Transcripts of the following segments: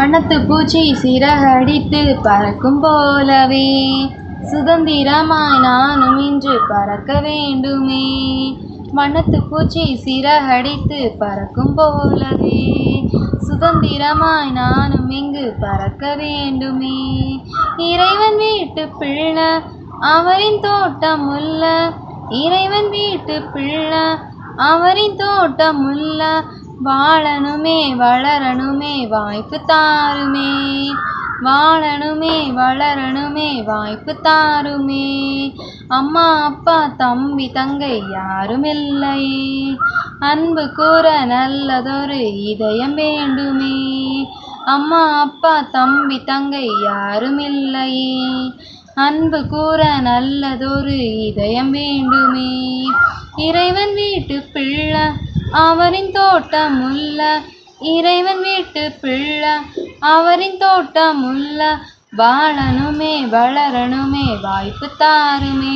வண்ணத்து பூச்சி சிறகடித்து பறக்கும் போலவே சுதந்திரமாய் நானும் இன்று பறக்க வேண்டுமே வண்ணத்து பூச்சி சிறகடித்து பறக்கும் போலவே சுதந்திரமாய் நானும் இங்கு பறக்க வேண்டுமே இறைவன் வீட்டு பிள்ளை அவரின் தோட்டம் உள்ள இறைவன் வீட்டு பிள்ளை அவரின் தோட்டம் உள்ள வாழணுமே வளரணுமே வாய்ப்பு தாருமே வாழணுமே வளரணுமே வாய்ப்பு தாருமே அம்மா அப்பா தம்பி தங்கை யாரும் இல்லை அன்பு கூற நல்லதொரு இதயம் வேண்டுமே அம்மா அப்பா தம்பி தங்கை யாரும் இல்லை அன்பு கூற நல்லதொரு இதயம் வேண்டுமே இறைவன் வீட்டு பிள்ளை அவரின் தோட்டம் உள்ள இறைவன் வீட்டு பிள்ளை அவரின் தோட்டம் உள்ள வாழணுமே வளரணுமே வாய்ப்பு தாருமே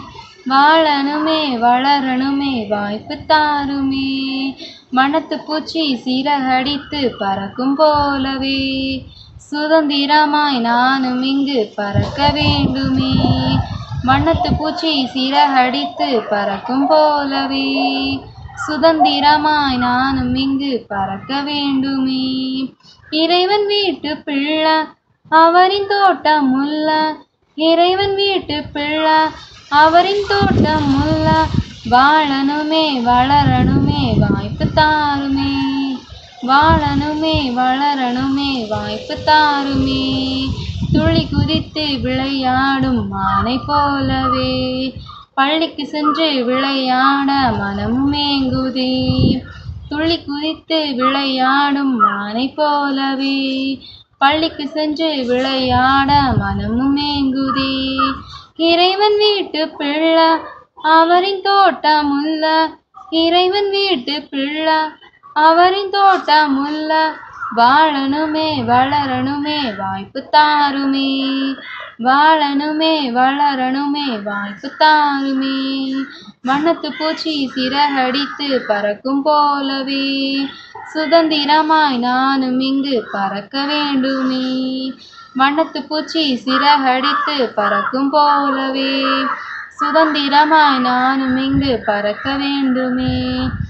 வாழணுமே வளரணுமே வாய்ப்பு தாருமே மனத்து பூச்சி சிறகடித்து பறக்கும் போலவே சுதந்திரமாய் நானும் இங்கு பறக்க வேண்டுமே வண்ணத்து பூச்சி சிறகடித்து பறக்கும் போலவே சுதந்திரமாய் நானும் இங்கு பறக்க வேண்டுமே இறைவன் வீட்டு பிள்ளை அவரின் தோட்டம் உள்ள இறைவன் வீட்டு பிள்ளை அவரின் தோட்டம் உள்ள வாழணுமே வளரணுமே வாய்ப்பு தாருமே வாழணுமே வளரணுமே வாய்ப்பு தாருமே துளி குதித்து விளையாடும் மானை போலவே பள்ளிக்கு சென்று விளையாட மனமும் ஏங்குதே துள்ளி குதித்து விளையாடும் மானை போலவே பள்ளிக்கு சென்று விளையாட மனமும் ஏங்குதே இறைவன் வீட்டு பிள்ளை அவரின் தோட்டம் உள்ள இறைவன் வீட்டு பிள்ளை அவரின் தோட்டம் உள்ள வாழணுமே வளரணுமே வாய்ப்பு தாருமே வாழணுமே வளரணுமே வாய்ப்பு தாருமே வண்ணத்து பூச்சி சிறகடித்து பறக்கும் போலவே சுதந்திரமாய் நானும் இங்கு பறக்க வேண்டுமே வண்ணத்து பூச்சி சிறகடித்து பறக்கும் போலவே சுதந்திரமாய் நானும் இங்கு பறக்க வேண்டுமே